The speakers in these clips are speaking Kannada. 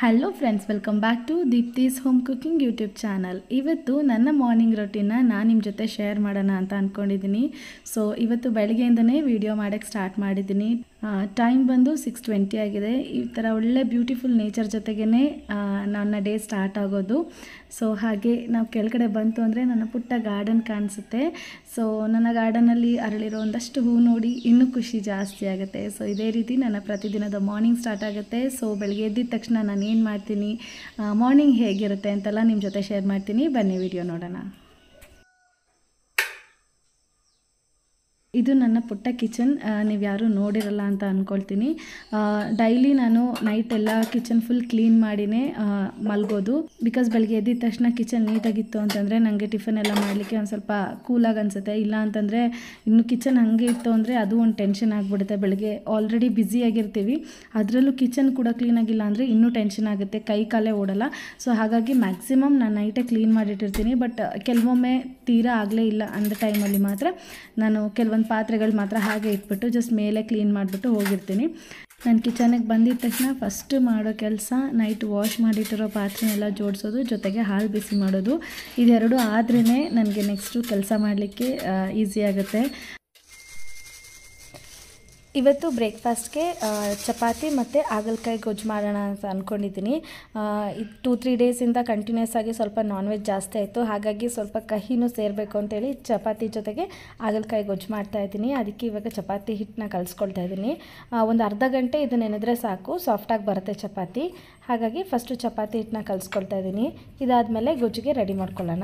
hello friends welcome back to Deepti's home cooking YouTube channel ಇವತ್ತು ನನ್ನ ಮಾರ್ನಿಂಗ್ ರೊಟೀನ ನಾನು ನಿಮ್ಮ ಜೊತೆ ಶೇರ್ ಮಾಡೋಣ ಅಂತ ಅಂದ್ಕೊಂಡಿದ್ದೀನಿ ಸೊ ಇವತ್ತು ಬೆಳಗ್ಗೆಯಿಂದನೇ ವಿಡಿಯೋ ಮಾಡೋಕ್ಕೆ ಸ್ಟಾರ್ಟ್ ಮಾಡಿದ್ದೀನಿ ಟೈಮ್ ಬಂದು ಸಿಕ್ಸ್ ಟ್ವೆಂಟಿ ಆಗಿದೆ ಈ ಥರ ಒಳ್ಳೆ ಬ್ಯೂಟಿಫುಲ್ ನೇಚರ್ ಜೊತೆಗೇ ನನ್ನ ಡೇ ಸ್ಟಾರ್ಟ್ ಆಗೋದು ಸೊ ಹಾಗೆ ನಾವು ಕೆಳಗಡೆ ಬಂತು ಅಂದರೆ ನನ್ನ ಪುಟ್ಟ ಗಾರ್ಡನ್ ಕಾಣಿಸುತ್ತೆ ಸೊ ನನ್ನ ಗಾರ್ಡನಲ್ಲಿ ಅರಳಿರೋ ಒಂದಷ್ಟು ಹೂ ನೋಡಿ ಇನ್ನೂ ಖುಷಿ ಜಾಸ್ತಿ ಆಗುತ್ತೆ ಸೊ ಇದೇ ರೀತಿ ನನ್ನ ಪ್ರತಿದಿನದ ಮಾರ್ನಿಂಗ್ ಸ್ಟಾರ್ಟ್ ಆಗುತ್ತೆ ಸೊ ಬೆಳಗ್ಗೆ ಎದ್ದಿದ ತಕ್ಷಣ ನಾನು ಏನು ಮಾಡ್ತೀನಿ ಮಾರ್ನಿಂಗ್ ಹೇಗಿರುತ್ತೆ ಅಂತೆಲ್ಲ ನಿಮ್ಮ ಜೊತೆ ಶೇರ್ ಮಾಡ್ತೀನಿ ಬನ್ನಿ ವಿಡಿಯೋ ನೋಡೋಣ ಇದು ನನ್ನ ಪುಟ್ಟ ಕಿಚನ್ ನೀವು ಯಾರೂ ನೋಡಿರಲ್ಲ ಅಂತ ಅಂದ್ಕೊಳ್ತೀನಿ ಡೈಲಿ ನಾನು ನೈಟ್ ಎಲ್ಲ ಕಿಚನ್ ಫುಲ್ ಕ್ಲೀನ್ ಮಾಡಿನೇ ಆ, ಮಲ್ಗೋದು ಬಿಕಾಸ್ ಬೆಳಗ್ಗೆ ಎದ್ದಿದ ತಕ್ಷಣ ಕಿಚನ್ ನೀಟಾಗಿತ್ತು ಅಂತಂದರೆ ನನಗೆ ಟಿಫನ್ ಎಲ್ಲ ಮಾಡಲಿಕ್ಕೆ ಒಂದು ಸ್ವಲ್ಪ ಕೂಲಾಗಿ ಅನಿಸುತ್ತೆ ಇಲ್ಲ ಅಂತಂದರೆ ಇನ್ನು ಕಿಚನ್ ಹಾಗೆ ಇತ್ತು ಅಂದರೆ ಅದು ಒಂದು ಟೆನ್ಷನ್ ಆಗಿಬಿಡುತ್ತೆ ಬೆಳಗ್ಗೆ ಆಲ್ರೆಡಿ ಬ್ಯುಸಿಯಾಗಿರ್ತೀವಿ ಅದರಲ್ಲೂ ಕಿಚನ್ ಕೂಡ ಕ್ಲೀನಾಗಿಲ್ಲ ಅಂದರೆ ಇನ್ನೂ ಟೆನ್ಷನ್ ಆಗುತ್ತೆ ಕೈ ಕಾಲೇ ಓಡಲ್ಲ ಸೊ ಹಾಗಾಗಿ ಮ್ಯಾಕ್ಸಿಮಮ್ ನಾನು ನೈಟೇ ಕ್ಲೀನ್ ಮಾಡಿಟ್ಟಿರ್ತೀನಿ ಬಟ್ ಕೆಲವೊಮ್ಮೆ ತೀರಾ ಆಗಲೇ ಇಲ್ಲ ಅಂದ ಟೈಮಲ್ಲಿ ಮಾತ್ರ ನಾನು ಕೆಲವೊಂದು ಪಾತ್ರೆಗಳು ಮಾತ್ರ ಹಾಗೆ ಇಟ್ಬಿಟ್ಟು ಜಸ್ಟ್ ಮೇಲೆ ಕ್ಲೀನ್ ಮಾಡಿಬಿಟ್ಟು ಹೋಗಿರ್ತೀನಿ ನಾನು ಕಿಚನಿಗೆ ಬಂದಿದ ತಕ್ಷಣ ಫಸ್ಟ್ ಮಾಡೋ ಕೆಲಸ ನೈಟ್ ವಾಶ್ ಮಾಡಿಟ್ಟಿರೋ ಪಾತ್ರೆನೆಲ್ಲ ಜೋಡಿಸೋದು ಜೊತೆಗೆ ಹಾಲು ಬಿಸಿ ಮಾಡೋದು ಇದೆರಡು ಆದ್ರೇ ನನಗೆ ನೆಕ್ಸ್ಟು ಕೆಲಸ ಮಾಡಲಿಕ್ಕೆ ಈಸಿ ಆಗುತ್ತೆ ಇವತ್ತು ಬ್ರೇಕ್ಫಾಸ್ಟ್ಗೆ ಚಪಾತಿ ಮತ್ತು ಹಾಗಲಕಾಯಿ ಗೊಜ್ಜು ಮಾಡೋಣ ಅಂತ ಅಂದ್ಕೊಂಡಿದ್ದೀನಿ ಟೂ ತ್ರೀ ಡೇಸಿಂದ ಕಂಟಿನ್ಯೂಸ್ ಆಗಿ ಸ್ವಲ್ಪ ನಾನ್ ವೆಜ್ ಜಾಸ್ತಿ ಆಯಿತು ಹಾಗಾಗಿ ಸ್ವಲ್ಪ ಕಹಿನೂ ಸೇರಬೇಕು ಅಂತೇಳಿ ಚಪಾತಿ ಜೊತೆಗೆ ಹಾಗಲಕಾಯಿ ಗೊಜ್ಜು ಮಾಡ್ತಾ ಇದ್ದೀನಿ ಅದಕ್ಕೆ ಇವಾಗ ಚಪಾತಿ ಹಿಟ್ಟನ್ನ ಕಲಿಸ್ಕೊಳ್ತಾ ಇದ್ದೀನಿ ಒಂದು ಅರ್ಧ ಗಂಟೆ ಇದು ನೆನೆದ್ರೆ ಸಾಕು ಸಾಫ್ಟಾಗಿ ಬರುತ್ತೆ ಚಪಾತಿ ಹಾಗಾಗಿ ಫಸ್ಟು ಚಪಾತಿ ಹಿಟ್ಟನ್ನ ಕಲಿಸ್ಕೊಳ್ತಾ ಇದ್ದೀನಿ ಇದಾದಮೇಲೆ ಗೊಜ್ಜಿಗೆ ರೆಡಿ ಮಾಡ್ಕೊಳ್ಳೋಣ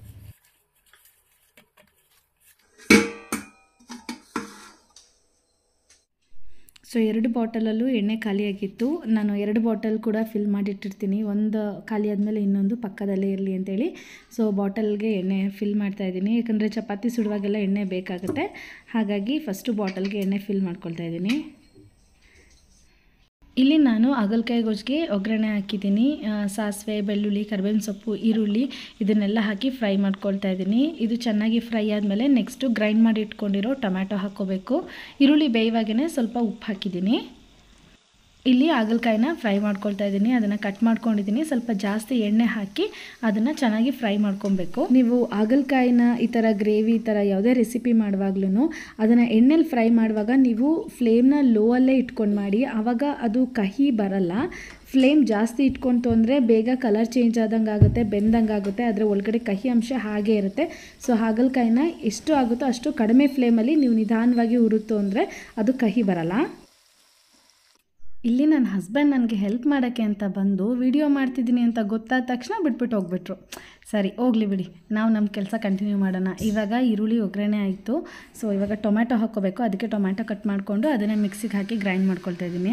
ಸೊ ಎರಡು ಬಾಟಲಲ್ಲೂ ಎಣ್ಣೆ ಖಾಲಿಯಾಗಿತ್ತು ನಾನು ಎರಡು ಬಾಟಲ್ ಕೂಡ ಫಿಲ್ ಮಾಡಿಟ್ಟಿರ್ತೀನಿ ಒಂದು ಖಾಲಿ ಆದಮೇಲೆ ಇನ್ನೊಂದು ಪಕ್ಕದಲ್ಲೇ ಇರಲಿ ಅಂತೇಳಿ ಸೊ ಬಾಟಲ್ಗೆ ಎಣ್ಣೆ ಫಿಲ್ ಮಾಡ್ತಾ ಇದ್ದೀನಿ ಯಾಕಂದರೆ ಚಪಾತಿ ಸುಡುವಾಗೆಲ್ಲ ಎಣ್ಣೆ ಬೇಕಾಗುತ್ತೆ ಹಾಗಾಗಿ ಫಸ್ಟು ಬಾಟಲ್ಗೆ ಎಣ್ಣೆ ಫಿಲ್ ಮಾಡ್ಕೊಳ್ತಾ ಇದ್ದೀನಿ ಇಲ್ಲಿ ನಾನು ಹಾಗಲಕಾಯಿ ಗೊಜ್ಜಿಗೆ ಒಗ್ಗರಣೆ ಹಾಕಿದ್ದೀನಿ ಆ, ಸಾಸಿವೆ ಬೆಳ್ಳುಳ್ಳಿ ಕರಿಬೇವಿನ ಸೊಪ್ಪು ಈರುಳ್ಳಿ ಇದನ್ನೆಲ್ಲ ಹಾಕಿ ಫ್ರೈ ಮಾಡ್ಕೊಳ್ತಾ ಇದ್ದೀನಿ ಇದು ಚೆನ್ನಾಗಿ ಫ್ರೈ ಆದಮೇಲೆ ನೆಕ್ಸ್ಟು ಗ್ರೈಂಡ್ ಮಾಡಿ ಇಟ್ಕೊಂಡಿರೋ ಟೊಮ್ಯಾಟೊ ಹಾಕ್ಕೋಬೇಕು ಈರುಳ್ಳಿ ಬೇಯುವಾಗೇ ಸ್ವಲ್ಪ ಉಪ್ಪು ಹಾಕಿದ್ದೀನಿ ಇಲ್ಲಿ ಹಾಗಲಕಾಯಿನ ಫ್ರೈ ಮಾಡ್ಕೊಳ್ತಾ ಇದ್ದೀನಿ ಅದನ್ನು ಕಟ್ ಮಾಡ್ಕೊಂಡಿದ್ದೀನಿ ಸ್ವಲ್ಪ ಜಾಸ್ತಿ ಎಣ್ಣೆ ಹಾಕಿ ಅದನ್ನು ಚೆನ್ನಾಗಿ ಫ್ರೈ ಮಾಡ್ಕೊಬೇಕು ನೀವು ಹಾಗಲಕಾಯಿನ ಈ ಥರ ಗ್ರೇವಿ ಈ ಥರ ಯಾವುದೇ ರೆಸಿಪಿ ಮಾಡುವಾಗ್ಲೂ ಅದನ್ನು ಎಣ್ಣೆಲಿ ಫ್ರೈ ಮಾಡುವಾಗ ನೀವು ಫ್ಲೇಮ್ನ ಲೋ ಅಲ್ಲೇ ಇಟ್ಕೊಂಡು ಮಾಡಿ ಆವಾಗ ಅದು ಕಹಿ ಬರಲ್ಲ ಫ್ಲೇಮ್ ಜಾಸ್ತಿ ಇಟ್ಕೊಂತು ಅಂದರೆ ಬೇಗ ಕಲರ್ ಚೇಂಜ್ ಆದಂಗೆ ಆಗುತ್ತೆ ಬೆಂದಂಗೆ ಆಗುತ್ತೆ ಅದರ ಒಳಗಡೆ ಕಹಿ ಅಂಶ ಹಾಗೇ ಇರುತ್ತೆ ಸೊ ಹಾಗಲಕಾಯಿನ ಎಷ್ಟು ಆಗುತ್ತೋ ಅಷ್ಟು ಕಡಿಮೆ ಫ್ಲೇಮಲ್ಲಿ ನೀವು ನಿಧಾನವಾಗಿ ಹುರಿತು ಅಂದರೆ ಅದು ಕಹಿ ಬರಲ್ಲ ಇಲ್ಲಿ ನನ್ನ ಹಸ್ಬೆಂಡ್ ನನಗೆ ಹೆಲ್ಪ್ ಮಾಡೋಕ್ಕೆ ಅಂತ ಬಂದು ವಿಡಿಯೋ ಮಾಡ್ತಿದ್ದೀನಿ ಅಂತ ಗೊತ್ತಾದ ತಕ್ಷಣ ಬಿಟ್ಬಿಟ್ಟು ಹೋಗ್ಬಿಟ್ರು ಸರಿ ಹೋಗ್ಲಿ ಬಿಡಿ ನಾವು ನಮ್ಮ ಕೆಲಸ ಕಂಟಿನ್ಯೂ ಮಾಡೋಣ ಇವಾಗ ಈರುಳ್ಳಿ ಒಗ್ಗರಣೆ ಆಯಿತು ಸೊ ಇವಾಗ ಟೊಮ್ಯಾಟೊ ಹಾಕ್ಕೋಬೇಕು ಅದಕ್ಕೆ ಟೊಮ್ಯಾಟೊ ಕಟ್ ಮಾಡಿಕೊಂಡು ಅದನ್ನೇ ಮಿಕ್ಸಿಗೆ ಹಾಕಿ ಗ್ರೈಂಡ್ ಮಾಡ್ಕೊಳ್ತಾ ಇದ್ದೀನಿ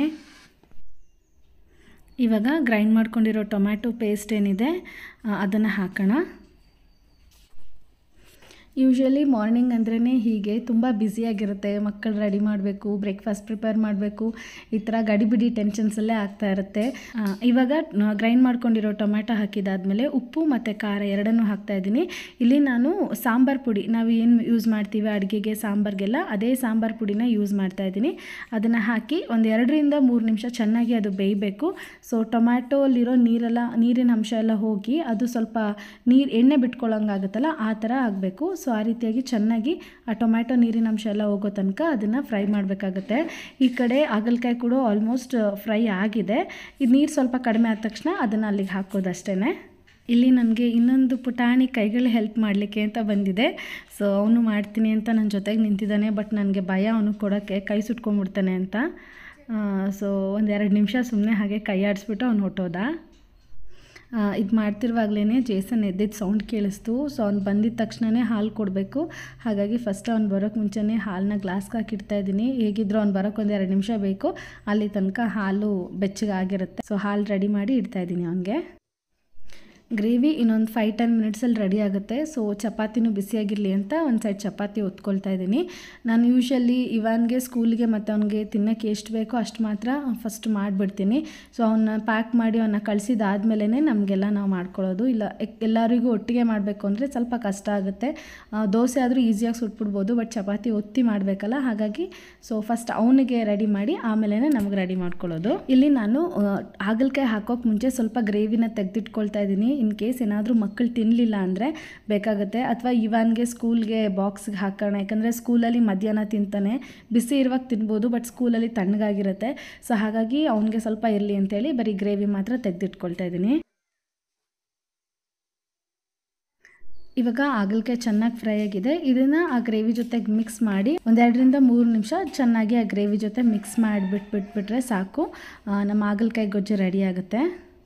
ಇವಾಗ ಗ್ರೈಂಡ್ ಮಾಡ್ಕೊಂಡಿರೋ ಟೊಮ್ಯಾಟೊ ಪೇಸ್ಟ್ ಏನಿದೆ ಅದನ್ನು ಹಾಕೋಣ ಯೂಶ್ವಲಿ ಮಾರ್ನಿಂಗ್ ಅಂದ್ರೇ ಹೀಗೆ ತುಂಬ ಬ್ಯುಸಿಯಾಗಿರುತ್ತೆ ಮಕ್ಕಳು ರೆಡಿ ಮಾಡಬೇಕು ಬ್ರೇಕ್ಫಾಸ್ಟ್ ಪ್ರಿಪೇರ್ ಮಾಡಬೇಕು ಈ ಥರ ಗಡಿಬಿಡಿ ಟೆನ್ಷನ್ಸಲ್ಲೇ ಆಗ್ತಾ ಇರುತ್ತೆ ಆ, ಇವಾಗ ಗ್ರೈಂಡ್ ಮಾಡ್ಕೊಂಡಿರೋ ಟೊಮ್ಯಾಟೊ ಹಾಕಿದಾದ್ಮೇಲೆ ಉಪ್ಪು ಮತ್ತು ಖಾರ ಎರಡನ್ನೂ ಹಾಕ್ತಾ ಇದ್ದೀನಿ ಇಲ್ಲಿ ನಾನು ಸಾಂಬಾರ್ ಪುಡಿ ನಾವು ಏನು ಯೂಸ್ ಮಾಡ್ತೀವಿ ಅಡುಗೆಗೆ ಸಾಂಬಾರ್ಗೆಲ್ಲ ಅದೇ ಸಾಂಬಾರ್ ಪುಡಿನ ಯೂಸ್ ಮಾಡ್ತಾ ಇದ್ದೀನಿ ಅದನ್ನು ಹಾಕಿ ಒಂದು ಎರಡರಿಂದ ಮೂರು ನಿಮಿಷ ಚೆನ್ನಾಗಿ ಅದು ಬೇಯಬೇಕು ಸೊ ಟೊಮ್ಯಾಟೋಲಿರೋ ನೀರೆಲ್ಲ ನೀರಿನ ಅಂಶ ಎಲ್ಲ ಹೋಗಿ ಅದು ಸ್ವಲ್ಪ ನೀರು ಎಣ್ಣೆ ಬಿಟ್ಕೊಳ್ಳೋಂಗಾಗುತ್ತಲ್ಲ ಆ ಥರ ಆಗಬೇಕು ಸೊ ಆ ರೀತಿಯಾಗಿ ಚೆನ್ನಾಗಿ ಆ ಟೊಮ್ಯಾಟೊ ನೀರಿನ ಅಂಶ ಎಲ್ಲ ಹೋಗೋ ತನಕ ಅದನ್ನು ಫ್ರೈ ಮಾಡಬೇಕಾಗುತ್ತೆ ಈ ಕಡೆ ಹಾಗಲಕಾಯಿ ಕೂಡ ಆಲ್ಮೋಸ್ಟ್ ಫ್ರೈ ಆಗಿದೆ ಈ ನೀರು ಸ್ವಲ್ಪ ಕಡಿಮೆ ಆದ ತಕ್ಷಣ ಅದನ್ನು ಅಲ್ಲಿಗೆ ಹಾಕೋದಷ್ಟೇ ಇಲ್ಲಿ ನನಗೆ ಇನ್ನೊಂದು ಪುಟಾಣಿ ಕೈಗಳು ಹೆಲ್ಪ್ ಮಾಡಲಿಕ್ಕೆ ಅಂತ ಬಂದಿದೆ ಸೊ ಅವನು ಮಾಡ್ತೀನಿ ಅಂತ ನನ್ನ ಜೊತೆಗೆ ನಿಂತಿದ್ದಾನೆ ಬಟ್ ನನಗೆ ಭಯ ಅವನು ಕೊಡೋಕ್ಕೆ ಕೈ ಸುಟ್ಕೊಂಡ್ಬಿಡ್ತಾನೆ ಅಂತ ಸೊ ಒಂದೆರಡು ನಿಮಿಷ ಸುಮ್ಮನೆ ಹಾಗೆ ಕೈ ಆಡಿಸ್ಬಿಟ್ಟು ಅವ್ನು ಹೊಟ್ಟೋದ ಇದು ಮಾಡ್ತಿರುವಾಗಲೇ ಜೇಸನ್ ಎದ್ದಿದ್ದು ಸೌಂಡ್ ಕೇಳಿಸ್ತು ಸೊ ಅವ್ನು ಬಂದಿದ ತಕ್ಷಣವೇ ಹಾಲು ಕೊಡಬೇಕು ಹಾಗಾಗಿ ಫಸ್ಟ್ ಅವ್ನು ಬರೋಕ್ಕೆ ಮುಂಚೆನೇ ಹಾಲನ್ನ ಗ್ಲಾಸ್ಗೆ ಹಾಕಿಡ್ತಾ ಇದ್ದೀನಿ ಹೇಗಿದ್ರು ಅವ್ನು ಬರೋಕ್ಕೆ ಒಂದು ಎರಡು ನಿಮಿಷ ಬೇಕು ಅಲ್ಲಿ ತನಕ ಹಾಲು ಬೆಚ್ಚಗಾಗಿರುತ್ತೆ ಸೊ ಹಾಲು ರೆಡಿ ಮಾಡಿ ಇಡ್ತಾ ಇದ್ದೀನಿ ಅವನಿಗೆ ಗ್ರೇವಿ ಇನ್ನೊಂದು ಫೈವ್ ಟೆನ್ ಮಿನಿಟ್ಸಲ್ಲಿ ರೆಡಿ ಆಗುತ್ತೆ ಸೊ ಚಪಾತಿನೂ ಬಿಸಿಯಾಗಿರಲಿ ಅಂತ ಒಂದು ಸೈಡ್ ಚಪಾತಿ ಒತ್ಕೊಳ್ತಾ ಇದ್ದೀನಿ ನಾನು ಯೂಶಲಿ ಇವಾನ್ಗೆ ಸ್ಕೂಲ್ಗೆ ಮತ್ತು ಅವ್ನಿಗೆ ತಿನ್ನೋಕ್ಕೆ ಎಷ್ಟು ಬೇಕೋ ಅಷ್ಟು ಮಾತ್ರ ಫಸ್ಟ್ ಮಾಡಿಬಿಡ್ತೀನಿ ಸೊ ಅವನ್ನ ಪ್ಯಾಕ್ ಮಾಡಿ ಅವನ್ನ ಕಳಿಸಿದಾದ್ಮೇಲೆ ನಮಗೆಲ್ಲ ನಾವು ಮಾಡ್ಕೊಳ್ಳೋದು ಇಲ್ಲ ಎಕ್- ಎಲ್ಲರಿಗೂ ಒಟ್ಟಿಗೆ ಮಾಡಬೇಕು ಅಂದರೆ ಸ್ವಲ್ಪ ಕಷ್ಟ ಆಗುತ್ತೆ ಆ, ದೋಸೆ ಆದರೂ ಈಸಿಯಾಗಿ ಸುಟ್ಬಿಡ್ಬೋದು ಬಟ್ ಚಪಾತಿ ಒತ್ತಿ ಮಾಡಬೇಕಲ್ಲ ಹಾಗಾಗಿ ಸೊ ಫಸ್ಟ್ ಅವನಿಗೆ ರೆಡಿ ಮಾಡಿ ಆಮೇಲೆ ನಮ್ಗೆ ರೆಡಿ ಮಾಡ್ಕೊಳ್ಳೋದು ಇಲ್ಲಿ ನಾನು ಆ, ಹಾಗಲಕಾಯಿ ಹಾಕೋಕೆ ಮುಂಚೆ ಸ್ವಲ್ಪ ಗ್ರೇವಿನ ತೆಗೆದಿಟ್ಕೊಳ್ತಾ ಇದ್ದೀನಿ ಇನ್ ಕೇಸ್ ಏನಾದರೂ ಮಕ್ಕಳು ತಿನ್ನಲಿಲ್ಲ ಅಂದರೆ ಬೇಕಾಗುತ್ತೆ ಅಥವಾ ಇವಾನ್ಗೆ ಸ್ಕೂಲ್ಗೆ ಬಾಕ್ಸ್ಗೆ ಹಾಕೋಣ ಯಾಕಂದರೆ ಸ್ಕೂಲಲ್ಲಿ ಮಧ್ಯಾಹ್ನ ತಿಂತಾನೆ ಬಿಸಿ ಇರುವಾಗ ತಿನ್ಬೋದು ಬಟ್ ಸ್ಕೂಲಲ್ಲಿ ತಣ್ಣಗಾಗಿರುತ್ತೆ ಸೊ ಹಾಗಾಗಿ ಅವನಿಗೆ ಸ್ವಲ್ಪ ಇರಲಿ ಅಂತೇಳಿ ಬರೀ ಗ್ರೇವಿ ಮಾತ್ರ ತೆಗೆದಿಟ್ಕೊಳ್ತಾ ಇದ್ದೀನಿ ಇವಾಗ ಹಾಗಲಕಾಯಿ ಚೆನ್ನಾಗಿ ಫ್ರೈ ಆಗಿದೆ ಇದನ್ನು ಆ ಗ್ರೇವಿ ಜೊತೆಗೆ ಮಿಕ್ಸ್ ಮಾಡಿ ಒಂದೆರಡರಿಂದ ಮೂರು ನಿಮಿಷ ಚೆನ್ನಾಗಿ ಆ ಗ್ರೇವಿ ಜೊತೆ ಮಿಕ್ಸ್ ಮಾಡಿಬಿಟ್ಟು ಬಿಟ್ಬಿಟ್ರೆ ಸಾಕು ಆ, ನಮ್ಮ ಹಾಗಲಕಾಯಿ ಗೊಜ್ಜು ರೆಡಿ ಆಗುತ್ತೆ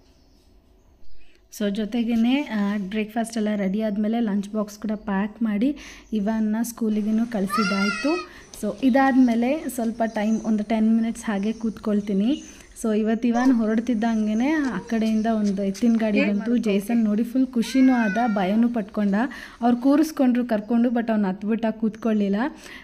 ಸೊ ಜೊತೆಗೇ ಬ್ರೇಕ್ಫಾಸ್ಟ್ ಎಲ್ಲ ರೆಡಿ ಆದಮೇಲೆ ಲಂಚ್ ಬಾಕ್ಸ್ ಕೂಡ ಪ್ಯಾಕ್ ಮಾಡಿ ಇವನ್ನ ಸ್ಕೂಲಿಗೂ ಕಳಿಸಿದ್ದಾಯಿತು ಸೊ ಇದಾದಮೇಲೆ ಸ್ವಲ್ಪ ಟೈಮ್ ಒಂದು ಟೆನ್ ಮಿನಿಟ್ಸ್ ಹಾಗೆ ಕೂತ್ಕೊಳ್ತೀನಿ ಸೊ ಇವತ್ತು ಇವನ್ ಹೊರಡ್ತಿದ್ದಂಗೆ ಆ ಕಡೆಯಿಂದ ಒಂದು ಎತ್ತಿನ ಗಾಡಿ ಬಂತು ಜೇಸನ್ ನೋಡಿ ಫುಲ್ ಖುಷಿನೂ ಆದ ಭಯನೂ ಪಟ್ಕೊಂಡ ಅವ್ರು ಕೂರಿಸ್ಕೊಂಡ್ರು ಕರ್ಕೊಂಡು ಬಟ್ ಅವ್ನು ಹತ್ಬಿಟ್ಟ ಕೂತ್ಕೊಳ್ಳಿಲ್ಲ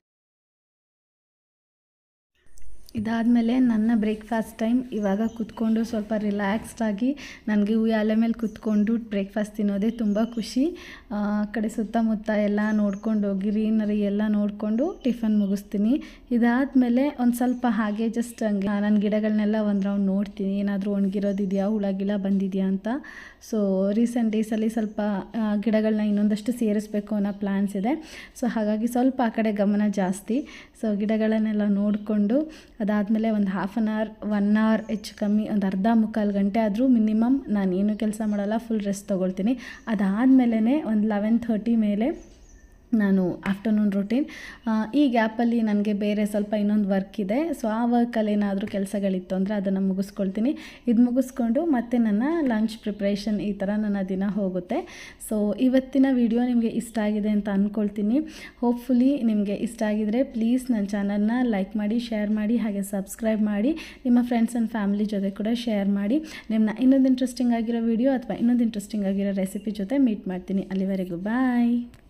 ಇದಾದಮೇಲೆ ನನ್ನ ಬ್ರೇಕ್ಫಾಸ್ಟ್ ಟೈಮ್ ಇವಾಗ ಕೂತ್ಕೊಂಡು ಸ್ವಲ್ಪ ರಿಲ್ಯಾಕ್ಸ್ಡ್ ಆಗಿ ನನಗೆ ಉಯ್ಯಾಲೆ ಮೇಲೆ ಕೂತ್ಕೊಂಡು ಬ್ರೇಕ್ಫಾಸ್ಟ್ ತಿನ್ನೋದೇ ತುಂಬ ಖುಷಿ ಆ ಆ ಕಡೆ ಸುತ್ತಮುತ್ತ ಎಲ್ಲ ನೋಡಿಕೊಂಡು ಗ್ರೀನರಿ ಎಲ್ಲ ನೋಡಿಕೊಂಡು ಟಿಫನ್ ಮುಗಿಸ್ತೀನಿ ಇದಾದಮೇಲೆ ಒಂದು ಸ್ವಲ್ಪ ಹಾಗೆ ಜಸ್ಟ್ ಹಂಗೆ ನನ್ನ ಗಿಡಗಳನ್ನೆಲ್ಲ ಒಂದು ರೌಂಡ್ ನೋಡ್ತೀನಿ ಏನಾದರೂ ಒಣಗಿರೋದಿದೆಯಾ ಹುಳ ಗಿಳ ಬಂದಿದೆಯಾ ಅಂತ ಸೊ ರೀಸೆಂಟ್ ಡೇಸಲ್ಲಿ ಸ್ವಲ್ಪ ಆ, ಗಿಡಗಳನ್ನ ಇನ್ನೊಂದಷ್ಟು ಸೇರಿಸ್ಬೇಕು ಅನ್ನೋ ಪ್ಲ್ಯಾನ್ಸ್ ಇದೆ ಸೊ ಹಾಗಾಗಿ ಸ್ವಲ್ಪ ಆ ಕಡೆ ಗಮನ ಜಾಸ್ತಿ ಸೊ ಗಿಡಗಳನ್ನೆಲ್ಲ ನೋಡಿಕೊಂಡು ಅದಾದಮೇಲೆ ಒಂದು half an hour one hour ಹೆಚ್ಚು ಕಮ್ಮಿ ಒಂದು ಅರ್ಧ ಮುಕ್ಕಾಲು ಗಂಟೆ ಆದರೂ ಮಿನಿಮಮ್ ನಾನು ಏನು ಕೆಲಸ ಮಾಡಲ್ಲ ಫುಲ್ ರೆಸ್ಟ್ ತೊಗೊಳ್ತೀನಿ ಅದಾದಮೇಲೆ ಒಂದು ಲೆವೆನ್ ಥರ್ಟಿ ಮೇಲೆ ನಾನು ಆಫ್ಟರ್ನೂನ್ ರೊಟೀನ್ ಈ ಗ್ಯಾಪಲ್ಲಿ ನನಗೆ ಬೇರೆ ಸ್ವಲ್ಪ ಇನ್ನೊಂದು ವರ್ಕ್ ಇದೆ ಸೊ ಆ ವರ್ಕಲ್ಲಿ ಏನಾದರೂ ಕೆಲಸಗಳಿತ್ತು ಅಂದರೆ ಅದನ್ನು ಮುಗಿಸ್ಕೊಳ್ತೀನಿ ಇದು ಮುಗಿಸ್ಕೊಂಡು ಮತ್ತೆ ನನ್ನ ಲಂಚ್ ಪ್ರಿಪ್ರೇಷನ್ ಈ ಥರ ನನ್ನ ದಿನ ಹೋಗುತ್ತೆ ಸೊ ಇವತ್ತಿನ ವಿಡಿಯೋ ನಿಮಗೆ ಇಷ್ಟ ಆಗಿದೆ ಅಂತ ಅಂದ್ಕೊಳ್ತೀನಿ ಹೋಪ್ಫುಲಿ ನಿಮಗೆ ಇಷ್ಟ ಆಗಿದರೆ ಪ್ಲೀಸ್ ನನ್ನ ಚಾನಲ್ನ ಲೈಕ್ ಮಾಡಿ ಶೇರ್ ಮಾಡಿ ಹಾಗೆ ಸಬ್ಸ್ಕ್ರೈಬ್ ಮಾಡಿ ನಿಮ್ಮ ಫ್ರೆಂಡ್ಸ್ ಆ್ಯಂಡ್ ಫ್ಯಾಮಿಲಿ ಜೊತೆ ಕೂಡ ಶೇರ್ ಮಾಡಿ ನಿಮ್ಮನ್ನ ಇನ್ನೊಂದು ಇಂಟ್ರೆಸ್ಟಿಂಗ್ ಆಗಿರೋ ವಿಡಿಯೋ ಅಥವಾ ಇನ್ನೊಂದು ಇಂಟ್ರೆಸ್ಟಿಂಗ್ ಆಗಿರೋ ರೆಸಿಪಿ ಜೊತೆ ಮೀಟ್ ಮಾಡ್ತೀನಿ ಅಲ್ಲಿವರೆಗೂ ಬಾಯ್